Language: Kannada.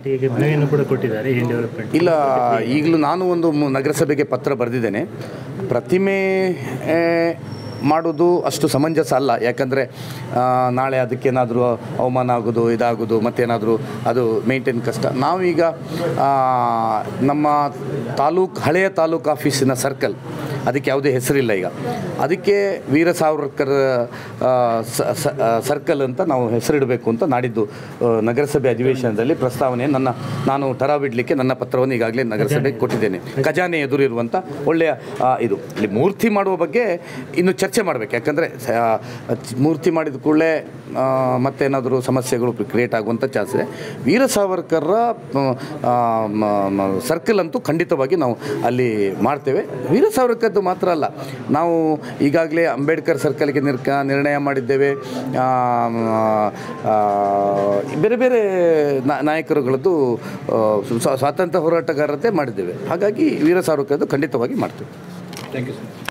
ಹೀಗೆ ಮನವಿಯನ್ನು ಕೂಡ ಕೊಟ್ಟಿದ್ದಾರೆ ಏನ್ ಡೆವಲಪ್ಮೆಂಟ್ ಇಲ್ಲ ಈಗಲೂ ನಾನು ಒಂದು ಮು- ನಗರಸಭೆಗೆ ಪತ್ರ ಬರೆದಿದ್ದೇನೆ ಪ್ರತಿಮೆ ಆ, ಮಾಡೋದು ಅಷ್ಟು ಸಮಂಜಸ ಅಲ್ಲ ಯಾಕಂದರೆ ನಾಳೆ ಅದಕ್ಕೇನಾದರೂ ಅವಮಾನ ಆಗೋದು ಇದಾಗೋದು ಮತ್ತೇನಾದರೂ ಅದು ಮೇಂಟೈನ್ ಕಷ್ಟ ನಾವೀಗ ಆ, ನಮ್ಮ ತಾಲೂಕು ಹಳೆಯ ತಾಲೂಕು ಆಫೀಸಿನ ಸರ್ಕಲ್ ಅದಕ್ಕೆ ಯಾವುದೇ ಹೆಸರಿಲ್ಲ ಈಗ ಅದಕ್ಕೆ ವೀರ ಸಾವರ್ಕರ್ ಆ, ಸ- ಸ- ಆ, ಸರ್ಕಲ್ ಅಂತ ನಾವು ಹೆಸರಿಡಬೇಕು ಅಂತ ನಾಡಿದ್ದು ಆ, ನಗರಸಭೆ ಅಧಿವೇಶನದಲ್ಲಿ ಪ್ರಸ್ತಾವನೆ ನನ್ನ ನಾನು ಠರ ಬಿಡಲಿಕ್ಕೆ ನನ್ನ ಪತ್ರವನ್ನು ಈಗಾಗಲೇ ನಗರಸಭೆಗೆ ಕೊಟ್ಟಿದ್ದೇನೆ ಖಜಾನೆ ಎದುರಿರುವಂಥ ಒಳ್ಳೆಯ ಆ, ಇದು ಇಲ್ಲಿ ಮೂರ್ತಿ ಮಾಡುವ ಬಗ್ಗೆ ಇನ್ನು ಚರ್ಚೆ ಮಾಡಬೇಕು ಯಾಕಂದರೆ ಮೂರ್ತಿ ಮಾಡಿದ ಕೂಡಲೇ ಮತ್ತೇನಾದರೂ ಸಮಸ್ಯೆಗಳು ಕ್ರಿಯೇಟ್ ಆಗುವಂಥ ಚಾನ್ಸ್ ಇದೆ ವೀರ ಸಾವರ್ಕರ್ರ ಸರ್ಕಲ್ ಅಂತೂ ಖಂಡಿತವಾಗಿ ನಾವು ಅಲ್ಲಿ ಮಾಡ್ತೇವೆ ವೀರ ಸಾವರ್ಕರ್ದು ಮಾತ್ರ ಅಲ್ಲ ನಾವು ಈಗಾಗಲೇ ಅಂಬೇಡ್ಕರ್ ಸರ್ಕಲ್ಗೆ ನಿರ್ಕ ನಿರ್ಣಯ ಮಾಡಿದ್ದೇವೆ ಆ, ಆ, ಬೇರೆ ಬೇರೆ ನಾ- ನಾಯಕರುಗಳದ್ದು ಆ, ಸ್ವ- ಸ್ವಾತಂತ್ರ್ಯ ಹೋರಾಟಗಾರತೆ ಮಾಡಿದ್ದೇವೆ ಹಾಗಾಗಿ ವೀರ ಸಾವರ್ಕರ್ದು ಖಂಡಿತವಾಗಿ ಮಾಡ್ತೇವೆ ಥ್ಯಾಂಕ್ ಯು ಸರ್